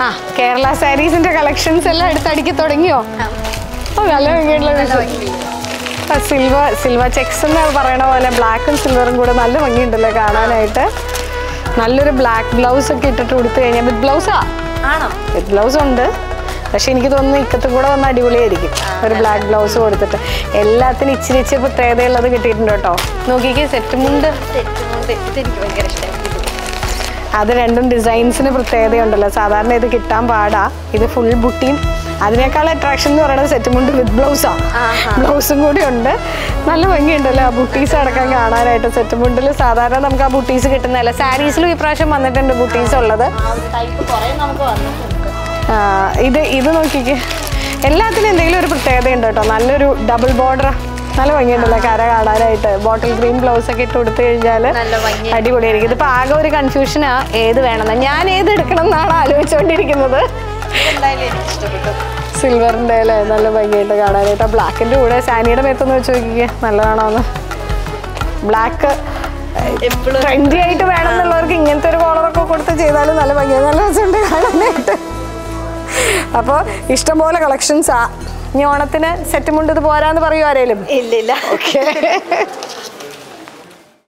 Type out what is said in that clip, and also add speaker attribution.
Speaker 1: ആ കേരള സാരീസിന്റെ കളക്ഷൻസ് എല്ലാം എടുത്തടിക്ക് തുടങ്ങിയോ ഓ നല്ല ഭംഗിയുള്ള സിൽവർ സിൽവർ ചെക്സ് എന്ന് പറയണ പോലെ ബ്ലാക്കും സിൽവറും കൂടെ നല്ല ഭംഗിയുണ്ടല്ലോ കാണാനായിട്ട് നല്ലൊരു ബ്ലാക്ക് ബ്ലൗസ് ഒക്കെ ഇട്ടിട്ട് കൊടുത്തു കഴിഞ്ഞാൽ വിത്ത് ബ്ലൗസാ
Speaker 2: ആണോ
Speaker 1: വിത്ത് ബ്ലൗസ് ഉണ്ട് പക്ഷെ എനിക്ക് തോന്നുന്നു ഇക്കത്തും കൂടെ വന്ന് അടിപൊളിയായിരിക്കും ഒരു ബ്ലാക്ക് ബ്ലൗസ് കൊടുത്തിട്ട് എല്ലാത്തിനും ഇച്ചിരി ഇച്ചിരി പ്രത്യേകതയുള്ളത് കിട്ടിയിട്ടുണ്ട് കേട്ടോ നോക്കിക്കേ സെറ്റ് മുണ്ട്
Speaker 2: സെറ്റ് കൊണ്ട് ഇതെനിക്ക് ഭയങ്കര ഇഷ്ടമായി
Speaker 1: അത് രണ്ടും ഡിസൈൻസിന് പ്രത്യേകതയുണ്ടല്ലോ സാധാരണ ഇത് കിട്ടാൻ പാടാ ഇത് ഫുൾ ബുട്ടിയും അതിനേക്കാൾ അട്രാക്ഷൻ എന്ന് പറയുന്നത് സെറ്റ് മുണ്ട് വിത്ത് ബ്ലൗസാ
Speaker 2: ആഹാ.
Speaker 1: ബ്ലൗസും കൂടി ഉണ്ട് നല്ല ഭംഗിയുണ്ടല്ലോ ആ ബുട്ടീസ് അടക്കം കാണാനായിട്ട് സെറ്റ് മുണ്ടിൽ സാധാരണ നമുക്ക് ആ ബുട്ടീസ് കിട്ടുന്നതല്ല സാരീസിലും ഇപ്രാവശ്യം വന്നിട്ടുണ്ട് ബുട്ടീസ് ഉള്ളത്
Speaker 2: ആ ഒരു ടൈപ്പ് കുറേ നമുക്ക് വന്നിട്ടുണ്ട്
Speaker 1: ആ, ഇത് ഇത് നോക്കിക്കേ എല്ലാത്തിനും എന്തെങ്കിലും ഒരു പ്രത്യേകത ഉണ്ട് കേട്ടോ നല്ലൊരു ഡബിൾ ബോർഡർ നല്ല ഭംഗിയുണ്ടല്ലോ കര കാണാനായിട്ട് ബോട്ടിൽ ഗ്രീൻ ബ്ലൗസ് ഒക്കെ ഇട്ട് കൊടുത്തു കഴിഞ്ഞാൽ
Speaker 2: നല്ല ഭംഗി
Speaker 1: അടിപൊളിയായിരിക്കും ഇതിപ്പോൾ ആകെ ഒരു കൺഫ്യൂഷനാ ഏത് വേണമെന്ന് ഞാൻ ഏത് എടുക്കണം എന്നാണ് ആലോചിച്ചുകൊണ്ടിരിക്കുന്നത്
Speaker 2: എന്തായാലും എനിക്ക് ഇഷ്ടപ്പെട്ടു
Speaker 1: സിൽവറിൻ്റെ അല്ലേ നല്ല ഭംഗിയായിട്ട് കാണാനായിട്ട് ആ ബ്ലാക്കിൻ്റെ കൂടെ സാനിയുടെ മേത്തൊന്ന് വെച്ച് നോക്കിക്കേ നല്ലതാണോ എന്ന് ബ്ലാക്ക്
Speaker 2: എപ്പോഴും
Speaker 1: ട്രെൻഡി ആയിട്ട് വേണമെന്നുള്ളവർക്ക് ഇങ്ങനത്തെ ഒരു കോളറൊക്കെ കൊടുത്ത് ചെയ്താലും നല്ല ഭംഗിയാണ് നല്ല രസമുണ്ട് കാണാനായിട്ട് അപ്പോൾ ഇഷ്ടംപോലെ കളക്ഷൻസാ ഇനി ഓണത്തിന് സെറ്റ് മുണ്ട് ഇത് പോരാന്ന് പറയൂ ആരേലും
Speaker 2: ഇല്ല ഇല്ല
Speaker 1: ഓക്കെ